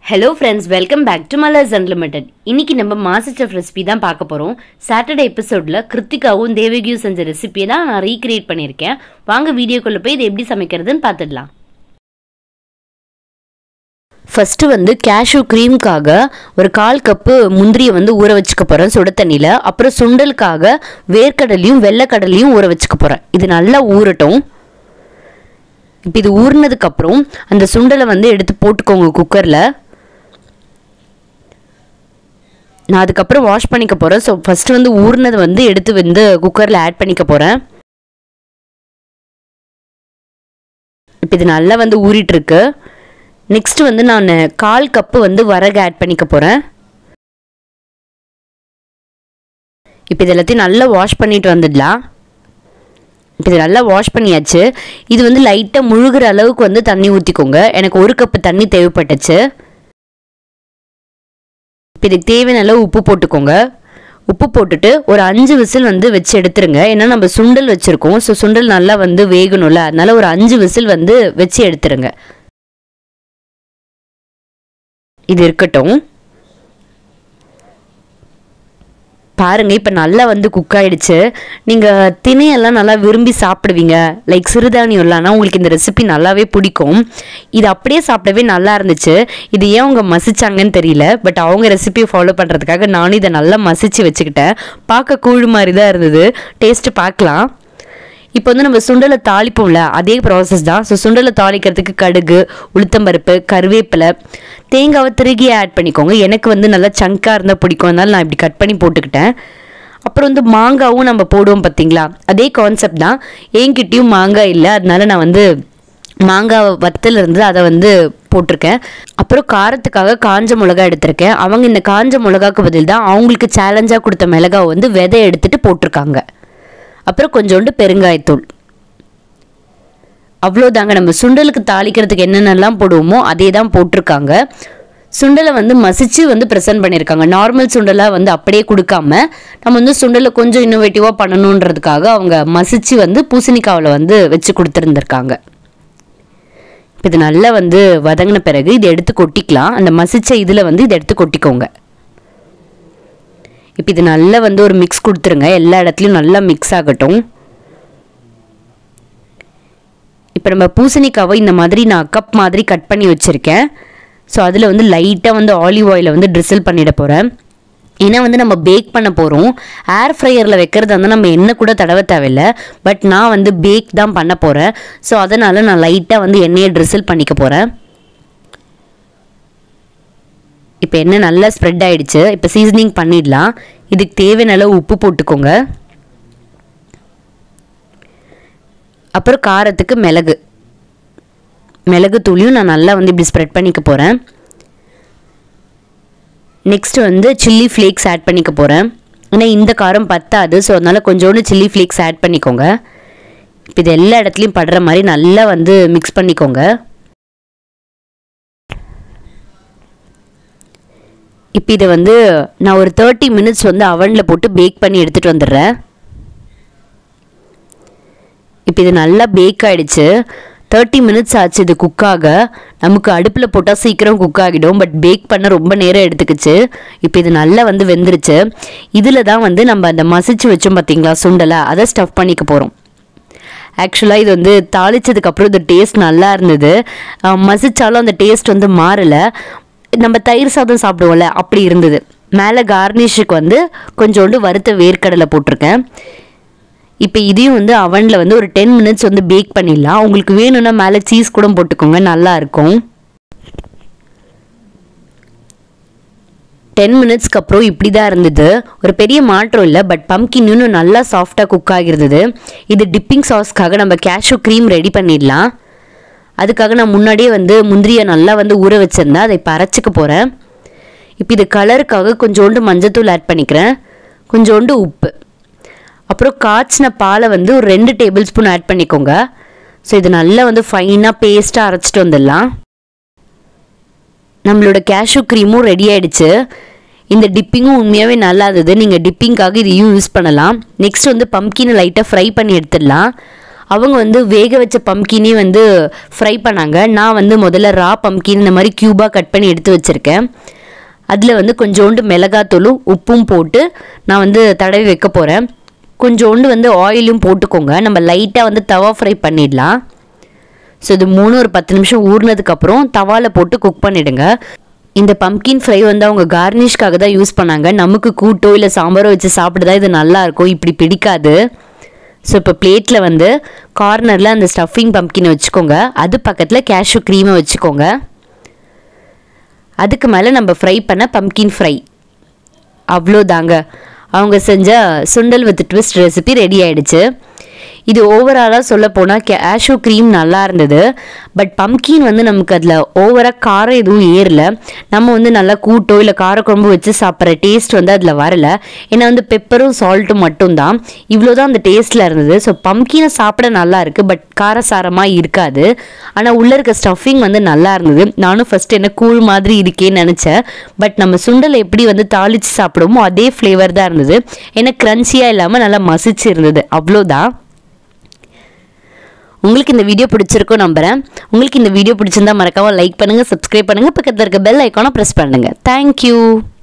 hello friends welcome back to Malars unlimited இன்னைக்கு நம்ம master chef recipe தான் பார்க்க போகிறோம் சாட்டர்டே எபிசோடில் கிருத்திகாவும் தேவகியும் செஞ்ச ரெசிபியை தான் நான் ரீக்ரியேட் பண்ணியிருக்கேன் வாங்க வீடியோக்குள்ளே போய் இது எப்படி சமைக்கிறதுன்னு பார்த்துடலாம் ஃபஸ்ட்டு வந்து கேஷ்யூ க்ரீம்க்காக ஒரு கால் கப்பு முந்திரியை வந்து ஊற வச்சுக்க போகிறேன் சுட தண்ணியில் அப்புறம் சுண்டலுக்காக வேர்க்கடலையும் வெள்ளைக்கடலையும் ஊற வச்சுக்க போகிறேன் இது நல்லா ஊறட்டும் இப்போ இது ஊறினதுக்கப்புறம் அந்த சுண்டலை வந்து எடுத்து போட்டுக்கோங்க குக்கரில் நான் அதுக்கப்புறம் வாஷ் பண்ணிக்க போகிறேன் ஸோ ஃபஸ்ட்டு வந்து ஊறினது வந்து எடுத்து வந்து குக்கரில் ஆட் பண்ணிக்க போகிறேன் இப்போ இது நல்லா வந்து ஊறிட்டுருக்கு நெக்ஸ்ட் வந்து நான் கால் கப்பு வந்து வரகு ஆட் பண்ணிக்க போகிறேன் இப்போ இது எல்லாத்தையும் நல்லா வாஷ் பண்ணிட்டு வந்துடலாம் இப்போ இது நல்லா வாஷ் பண்ணியாச்சு இது வந்து லைட்டாக முழுகிற அளவுக்கு வந்து தண்ணி ஊற்றிக்கோங்க எனக்கு ஒரு கப்பு தண்ணி தேவைப்பட்டுச்சு இப்போ இதுக்கு தேவையான அளவு உப்பு போட்டுக்கோங்க உப்பு போட்டுட்டு ஒரு அஞ்சு விசில் வந்து வச்சு எடுத்துருங்க ஏன்னா நம்ம சுண்டல் வச்சுருக்கோம் ஸோ சுண்டல் நல்லா வந்து வேகணும்ல அதனால ஒரு அஞ்சு விசில் வந்து வச்சு எடுத்துருங்க இது இருக்கட்டும் பாருங்க இப்போ நல்லா வந்து குக் ஆயிடுச்சு நீங்கள் திணையெல்லாம் நல்லா விரும்பி சாப்பிடுவீங்க லைக் சிறுதானியம்லாம்னா உங்களுக்கு இந்த ரெசிபி நல்லாவே பிடிக்கும் இது அப்படியே சாப்பிடவே நல்லா இருந்துச்சு இது ஏன் அவங்க மசிச்சாங்கன்னு தெரியல பட் அவங்க ரெசிபியை ஃபாலோ பண்ணுறதுக்காக நானும் இதை நல்லா மசிச்சு வச்சுக்கிட்டேன் பார்க்க கூழ் மாதிரி தான் இருந்தது டேஸ்ட்டு பார்க்கலாம் இப்போ வந்து நம்ம சுண்டலை தாளிப்போம்ல அதே ப்ராசஸ் தான் ஸோ சுண்டலை தாளிக்கிறதுக்கு கடுகு உளுத்தம்பருப்பு கருவேப்பிலை தேங்காவை திருகி ஆட் பண்ணிக்கோங்க எனக்கு வந்து நல்லா சங்காக இருந்தால் பிடிக்கும் அதனால நான் இப்படி கட் பண்ணி போட்டுக்கிட்டேன் அப்புறம் வந்து மாங்காவும் நம்ம போடுவோம் பார்த்தீங்களா அதே கான்செப்ட் தான் என்கிட்டயும் மாங்காய் இல்லை அதனால நான் வந்து மாங்காய் வத்தல் இருந்து அதை வந்து போட்டிருக்கேன் அப்புறம் காரத்துக்காக காஞ்ச மிளகா எடுத்திருக்கேன் அவங்க இந்த காஞ்ச மிளகாக்கு பதில் தான் அவங்களுக்கு சேலஞ்சாக கொடுத்த மிளகாவை வந்து விதை எடுத்துட்டு போட்டிருக்காங்க அப்புறம் கொஞ்சோண்டு பெருங்காயத்தூள் அவ்வளோதாங்க நம்ம சுண்டலுக்கு தாளிக்கிறதுக்கு என்னென்னலாம் போடுவோமோ அதே தான் போட்டிருக்காங்க சுண்டலை வந்து மசிச்சு வந்து ப்ரெசென்ட் பண்ணியிருக்காங்க நார்மல் சுண்டலாக வந்து அப்படியே கொடுக்காம நம்ம வந்து சுண்டலை கொஞ்சம் இன்னோவேட்டிவாக பண்ணணுன்றதுக்காக அவங்க மசிச்சு வந்து பூசணிக்காவில் வந்து வச்சு கொடுத்துருந்துருக்காங்க இப்போ இது நல்லா வந்து வதங்கின பிறகு இதை எடுத்து கொட்டிக்கலாம் அந்த மசிச்ச இதில் வந்து இதை எடுத்து கொட்டிக்கோங்க இப்போ இது நல்லா வந்து ஒரு மிக்ஸ் கொடுத்துருங்க எல்லா இடத்துலையும் நல்லா மிக்ஸ் ஆகட்டும் இப்போ நம்ம பூசணிக்காவை இந்த மாதிரி நான் கப் மாதிரி கட் பண்ணி வச்சுருக்கேன் ஸோ அதில் வந்து லைட்டாக வந்து ஆலிவ் ஆயிலை வந்து ட்ரிசில் பண்ணிட போகிறேன் ஏன்னா வந்து நம்ம பேக் பண்ண போகிறோம் ஏர் ஃப்ரையரில் வைக்கிறது வந்து நம்ம எண்ணெய் கூட தடவை தேவையில்லை பட் நான் வந்து பேக் தான் பண்ண போகிறேன் ஸோ அதனால் நான் லைட்டாக வந்து எண்ணெயை ட்ரிசில் பண்ணிக்க போகிறேன் இப்போ எண்ணெய் நல்லா ஸ்ப்ரெட் ஆயிடுச்சு இப்போ சீசனிங் பண்ணிடலாம் இதுக்கு தேவையான அளவு உப்பு போட்டுக்கோங்க அப்புறம் காரத்துக்கு மிளகு மிளகு தூளியும் நான் நல்லா வந்து இப்படி ஸ்ப்ரெட் பண்ணிக்க போகிறேன் நெக்ஸ்ட் வந்து சில்லி ஃப்ளேக்ஸ் ஆட் பண்ணிக்க போகிறேன் ஏன்னா இந்த காரம் பத்தாது ஸோ அதனால் கொஞ்சோண்டு சில்லி ஃப்ளேக்ஸ் ஆட் பண்ணிக்கோங்க இப்போ இது எல்லா இடத்துலையும் படுற மாதிரி நல்லா வந்து மிக்ஸ் பண்ணிக்கோங்க இப்போ இதை வந்து நான் ஒரு தேர்ட்டி மினிட்ஸ் வந்து அவனில் போட்டு பேக் பண்ணி எடுத்துகிட்டு வந்துடுறேன் இப்போ இது நல்லா பேக் ஆகிடுச்சு தேர்ட்டி மினிட்ஸ் ஆச்சு இது குக்காக நமக்கு அடுப்பில் போட்டால் சீக்கிரம் குக் ஆகிடும் பட் பேக் பண்ண ரொம்ப நேரம் எடுத்துக்கிச்சு இப்போ இது நல்லா வந்து வெந்துருச்சு இதில் தான் வந்து நம்ம அந்த மசிச்சு வச்சோம் பார்த்தீங்களா சுண்டலை அதை ஸ்டஃப் பண்ணிக்க போகிறோம் ஆக்சுவலாக இது வந்து தாளிச்சதுக்கப்புறம் இந்த டேஸ்ட் நல்லா இருந்தது மசிச்சாலும் அந்த டேஸ்ட் வந்து மாறலை நம்ம தயிர் சாதம் சாப்பிடுவோம்ல அப்படி இருந்தது மேலே கார்னிஷுக்கு வந்து கொஞ்சோண்டு வறுத்த வேர்க்கடலை போட்டிருக்கேன் இப்போ இதையும் வந்து அவனில் வந்து ஒரு டென் மினிட்ஸ் வந்து பேக் பண்ணிடலாம் உங்களுக்கு வேணும்னா மேலே சீஸ் கூட போட்டுக்கோங்க நல்லா இருக்கும் டென் மினிட்ஸ்க்கு அப்புறம் இப்படி தான் இருந்தது ஒரு பெரிய மாற்றம் இல்லை பட் பம்கின் இன்னும் நல்லா சாஃப்டாக குக் ஆகிருந்தது இது டிப்பிங் சாஸ்க்காக நம்ம கேஷ்யூ க்ரீம் ரெடி பண்ணிடலாம் அதுக்காக நான் முன்னாடியே வந்து முந்திரியை நல்லா வந்து ஊற வச்சுருந்தேன் அதை இப்போ அரைச்சிக்க போகிறேன் இப்போ இது கலருக்காக கொஞ்சோண்டு மஞ்சத்தூள் ஆட் பண்ணிக்கிறேன் கொஞ்சோண்டு உப்பு அப்புறம் காய்ச்சின பாலை வந்து ஒரு ரெண்டு டேபிள் ஸ்பூன் ஆட் பண்ணிக்கோங்க ஸோ இது நல்லா வந்து ஃபைனாக பேஸ்ட்டாக அரைச்சிட்டு வந்துடலாம் நம்மளோட கேஷ்யூ க்ரீமும் ரெடி ஆயிடுச்சு இந்த டிப்பிங்கும் உண்மையாகவே நல்லா இருந்தது நீங்கள் டிப்பிங்காக இதையும் யூஸ் பண்ணலாம் நெக்ஸ்ட் வந்து பம்கினை லைட்டாக ஃப்ரை பண்ணி எடுத்துடலாம் அவங்க வந்து வேக வச்ச பம்கினே வந்து ஃப்ரை பண்ணாங்க நான் வந்து முதல்ல ரா பம்கின் இந்த மாதிரி க்யூபாக கட் பண்ணி எடுத்து வச்சுருக்கேன் அதில் வந்து கொஞ்சோண்டு மிளகாத்தூளும் உப்பும் போட்டு நான் வந்து தடவி வைக்க போகிறேன் கொஞ்சோண்டு வந்து ஆயிலும் போட்டுக்கோங்க நம்ம லைட்டாக வந்து தவா ஃப்ரை பண்ணிடலாம் ஸோ இது மூணு ஒரு பத்து நிமிஷம் ஊறினதுக்கப்புறம் தவாவில் போட்டு குக் பண்ணிடுங்க இந்த பம்கின் ஃப்ரை வந்து அவங்க கார்னிஷ்காக தான் யூஸ் பண்ணாங்க நமக்கு கூட்டோ இல்லை சாம்பாரோ வச்சு சாப்பிட்டு இது நல்லா இருக்கும் இப்படி பிடிக்காது ஸோ இப்போ பிளேட்டில் வந்து கார்னரில் அந்த ஸ்டஃபிங் பம்கினை வச்சுக்கோங்க அது பக்கத்தில் கேஷ்யூ க்ரீமை வச்சுக்கோங்க அதுக்கு மேலே நம்ம ஃப்ரை பண்ண பம்கின் ஃப்ரை அவ்வளோதாங்க அவங்க செஞ்ச சுண்டல் வித் ட்விஸ்ட் ரெசிபி ரெடி ஆயிடுச்சு இது ஓவராலாக சொல்ல போனால் கேஷ்யூ க்ரீம் நல்லா இருந்தது பட் பம்கின் வந்து நமக்கு அதில் ஓவராக காரம் எதுவும் ஏறல நம்ம வந்து நல்லா கூட்டோ இல்லை காரக்குழம்பு வச்சு சாப்பிட்ற டேஸ்ட் வந்து அதில் வரல ஏன்னா வந்து பெப்பரும் சால்ட்டும் மட்டும்தான் இவ்வளோ தான் அந்த டேஸ்ட்டில் இருந்தது ஸோ பம்கினை சாப்பிட நல்லா இருக்குது பட் காரசாரமாக இருக்காது ஆனால் உள்ளே இருக்க ஸ்டஃபிங் வந்து நல்லா இருந்தது நானும் ஃபஸ்ட் என்ன கூழ் மாதிரி இருக்கேன்னு நினச்சேன் பட் நம்ம சுண்டலை எப்படி வந்து தாளித்து சாப்பிடுவோமோ அதே ஃப்ளேவர் தான் இருந்தது ஏன்னா க்ரன்ச்சியாக இல்லாமல் நல்லா மசிச்சு இருந்தது அவ்வளோதான் உங்களுக்கு இந்த வீடியோ பிடிச்சிருக்கும் நம்புறேன் உங்களுக்கு இந்த வீடியோ பிடிச்சிருந்தா மறக்காம லைக் பண்ணுங்க சப்ஸ்கிரைப் பண்ணுங்க பக்கத்தில் இருக்க பெல் ஐக்கானை ப்ரெஸ் பண்ணுங்க தேங்க்யூ